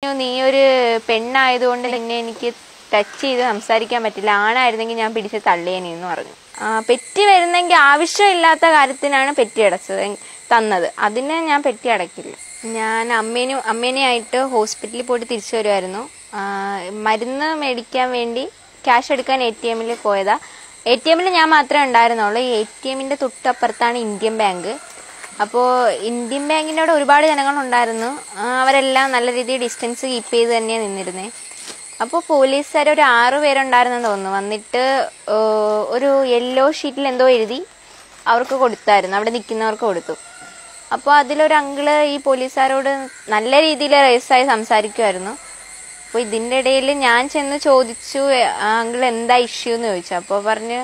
നീ ഒരു പെണ്ണായതുകൊണ്ട് നിന്നെ എനിക്ക് ടച്ച് ചെയ്ത് സംസാരിക്കാൻ പറ്റില്ല ആണായിരുന്നെങ്കിൽ ഞാൻ പിടിച്ച് തള്ളിയേനെ എന്ന് പറഞ്ഞു ആ, പെറ്റി വരുന്നെങ്കിൽ ആവശ്യമില്ലാത്ത കാര്യത്തിനാണ് പെറ്റി അടച്ചത് എങ്- തന്നത് അതിന് ഞാൻ പെറ്റി അടയ്ക്കില്ല ഞാൻ അമ്മേനും അമ്മേനെയായിട്ട് ഹോസ്പിറ്റലിൽ പോയിട്ട് തിരിച്ചു വരുമായിരുന്നു ആ, മരുന്ന് മേടിക്കാൻ വേണ്ടി ക്യാഷ് എടുക്കാൻ എ ടി എമ്മിൽ പോയതാ എ ടി എമ്മിൽ ഞാൻ മാത്രമേ ഉണ്ടായിരുന്നുള്ളൂ ഈ എ ടി എമ്മിന്റെ തൊട്ടപ്പുറത്താണ് ഇന്ത്യൻ ബാങ്ക് അപ്പോൾ ഇന്ത്യൻ ബാങ്കിൻ്റെ അവിടെ ഒരുപാട് ജനങ്ങളുണ്ടായിരുന്നു ആ, അവരെല്ലാം നല്ല രീതിയിൽ ഡിസ്റ്റൻസ് കീപ്പ് ചെയ്ത് തന്നെയാണ് നിന്നിരുന്നത് അപ്പോൾ പോലീസുകാർ ഒരു ആറു പേരുണ്ടായിരുന്നെന്ന് തോന്നുന്നു വന്നിട്ട് ഏ, ഒരു യെല്ലോ ഷീറ്റിൽ എന്തോ എഴുതി അവർക്ക് കൊടുത്തായിരുന്നു അവിടെ നിൽക്കുന്നവർക്ക് കൊടുത്തു അപ്പോൾ അതിലൊരു അങ്കിള് ഈ പോലീസുകാരോട് നല്ല രീതിയിൽ റേസായി സംസാരിക്കുമായിരുന്നു അപ്പോൾ ഇതിൻ്റെ ഇടയിൽ ഞാൻ ചെന്ന് ചോദിച്ചു അങ്കിൾ എന്താ ഇഷ്യൂ എന്ന് ചോദിച്ചു അപ്പോൾ പറഞ്ഞ്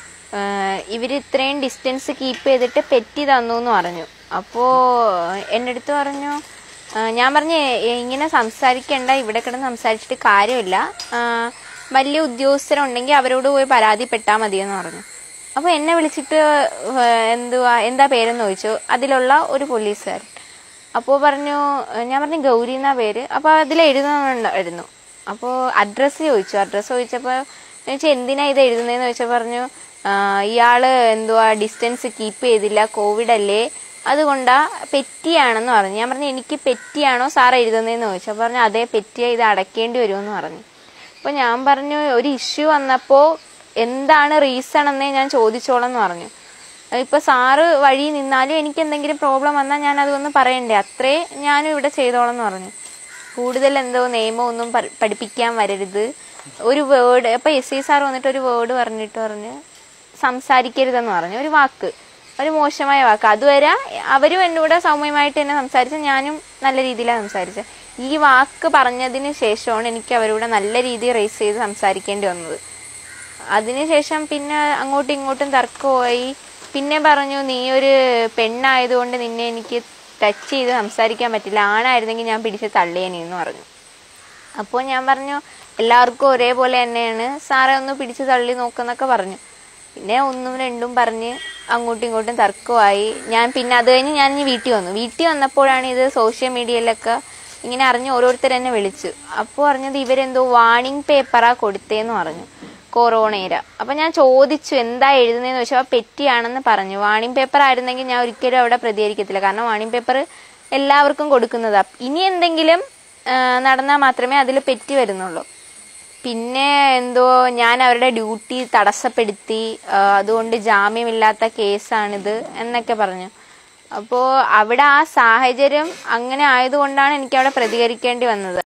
ഇവർ ഇത്രയും ഡിസ്റ്റൻസ് കീപ്പ് ചെയ്തിട്ട് പെറ്റി തന്നു എന്ന് പറഞ്ഞു അപ്പോൾ എൻ്റെ അടുത്ത് പറഞ്ഞു ആ, ഞാൻ പറഞ്ഞു "എ- ഇങ്ങനെ സംസാരിക്കേണ്ട ഇവിടെ കിടന്ന് സംസാരിച്ചിട്ട് കാര്യമില്ല ആ, വലിയ ഉദ്യോഗസ്ഥരുണ്ടെങ്കിൽ അവരോട് പോയി പരാതിപ്പെട്ടാൽ മതിയെന്ന് പറഞ്ഞു അപ്പോൾ എന്നെ വിളിച്ചിട്ട് ഏ, എന്തുവാ എന്താ പേരെന്ന് ചോദിച്ചു അതിലുള്ള ഒരു പോലീസുകാരൻ അപ്പോൾ പറഞ്ഞു ഞാൻ പറഞ്ഞു ഗൗരി എന്നാ പേര് അപ്പോൾ അതിൽ എഴുതുന്നുണ്ടായിരുന്നു അപ്പോൾ അഡ്രസ്സ് ചോദിച്ചു അഡ്രസ്സ് ചോദിച്ചപ്പോൾ ചോദിച്ചാൽ എന്തിനാ ഇത് എഴുതുന്നതെന്ന് ചോദിച്ചാൽ പറഞ്ഞു "ആ, ഇയാള് എന്തുവാ ഡിസ്റ്റൻസ് കീപ്പ് ചെയ്തില്ല കോവിഡ് അല്ലേ അതുകൊണ്ടാ പെറ്റിയാണെന്ന് പറഞ്ഞു ഞാൻ പറഞ്ഞു എനിക്ക് പെറ്റിയാണോ സാർ എഴുതുന്നതെന്ന് ചോദിച്ചു അപ്പോൾ പറഞ്ഞു അതേ പെറ്റിയ ഇത് അടയ്ക്കേണ്ടി വരുമെന്ന് പറഞ്ഞു അപ്പോൾ ഞാൻ പറഞ്ഞു ഒരു ഇഷ്യൂ വന്നപ്പോൾ എന്താണ് റീസൺ എന്നേ ഞാൻ ചോദിച്ചോളാം എന്ന് പറഞ്ഞു ഇപ്പൊ സാറ് വഴി നിന്നാലും എനിക്ക് എന്തെങ്കിലും പ്രോബ്ലം വന്നാൽ ഞാൻ അതൊന്ന് പറയണ്ടേ അത്രേ ഞാനും ഇവിടെ ചെയ്തോളാം എന്ന് പറഞ്ഞു കൂടുതൽ എന്തോ നിയമമൊന്നും പ- പഠിപ്പിക്കാൻ വരരുത് ഒരു വേർഡ് അപ്പൊ എസ് ഐ സാർ വന്നിട്ട് ഒരു വേർഡ് പറഞ്ഞിട്ട് പറഞ്ഞ് സംസാരിക്കരുതെന്ന് പറഞ്ഞു ഒരു വാക്ക് ഒരു മോശമായ വാക്ക് അതുവരെ അവരും എൻ്റെ കൂടെ സൗമ്യമായിട്ട് തന്നെ സംസാരിച്ച ഞാനും നല്ല രീതിയിലാണ് സംസാരിച്ചത് ഈ വാക്ക് പറഞ്ഞതിന് ശേഷമാണ് എനിക്ക് അവരോട് നല്ല രീതിയിൽ റേസ് ചെയ്ത് സംസാരിക്കേണ്ടി വന്നത് അതിനുശേഷം പിന്നെ അങ്ങോട്ടും ഇങ്ങോട്ടും തർക്കമായി പിന്നെ പറഞ്ഞു നീ ഒരു പെണ്ണായതുകൊണ്ട് നിന്നെ എനിക്ക് ടച്ച് ചെയ്ത് സംസാരിക്കാൻ പറ്റില്ല ആണായിരുന്നെങ്കിൽ ഞാൻ പിടിച്ച് തള്ളിയേനെ എന്ന് പറഞ്ഞു അപ്പോൾ ഞാൻ പറഞ്ഞു എല്ലാവർക്കും ഒരേപോലെ തന്നെയാണ് സാറെ ഒന്ന് പിടിച്ച് തള്ളി നോക്കുന്നൊക്കെ പറഞ്ഞു പിന്നെ ഒന്നും രണ്ടും പറഞ്ഞ് അങ്ങോട്ടും ഇങ്ങോട്ടും തർക്കമായി ഞാൻ പിന്നെ അത് കഴിഞ്ഞ് ഞാൻ ഇനി വീട്ടിൽ വന്നു വീട്ടിൽ വന്നപ്പോഴാണ് ഇത് സോഷ്യൽ മീഡിയയിലൊക്കെ ഇങ്ങനെ അറിഞ്ഞ് ഓരോരുത്തർ എന്നെ വിളിച്ചു അപ്പോൾ പറഞ്ഞത് ഇവരെന്തോ വാണിംഗ് പേപ്പറാ കൊടുത്തേന്ന് പറഞ്ഞു കൊറോണയുടെ അപ്പൊ ഞാൻ ചോദിച്ചു എന്താ എഴുതുന്നതെന്ന് ചോദിച്ചാൽ പെറ്റിയാണെന്ന് പറഞ്ഞു വാണിംഗ് പേപ്പർ ആയിരുന്നെങ്കിൽ ഞാൻ ഒരിക്കലും അവിടെ പ്രതികരിക്കത്തില്ല കാരണം വാണിംഗ് പേപ്പർ എല്ലാവർക്കും കൊടുക്കുന്നതാ ഇനി എന്തെങ്കിലും നടന്നാൽ മാത്രമേ അതിൽ പെറ്റി വരുന്നുള്ളൂ പിന്നെ എന്തോ ഞാൻ അവരുടെ ഡ്യൂട്ടി തടസ്സപ്പെടുത്തി ആ, അതുകൊണ്ട് ജാമ്യമില്ലാത്ത കേസാണിത് എന്നൊക്കെ പറഞ്ഞു അപ്പോൾ അവിടെ ആ സാഹചര്യം അങ്ങനെ ആയതുകൊണ്ടാണ് എനിക്ക് അവിടെ പ്രതികരിക്കേണ്ടി വന്നത്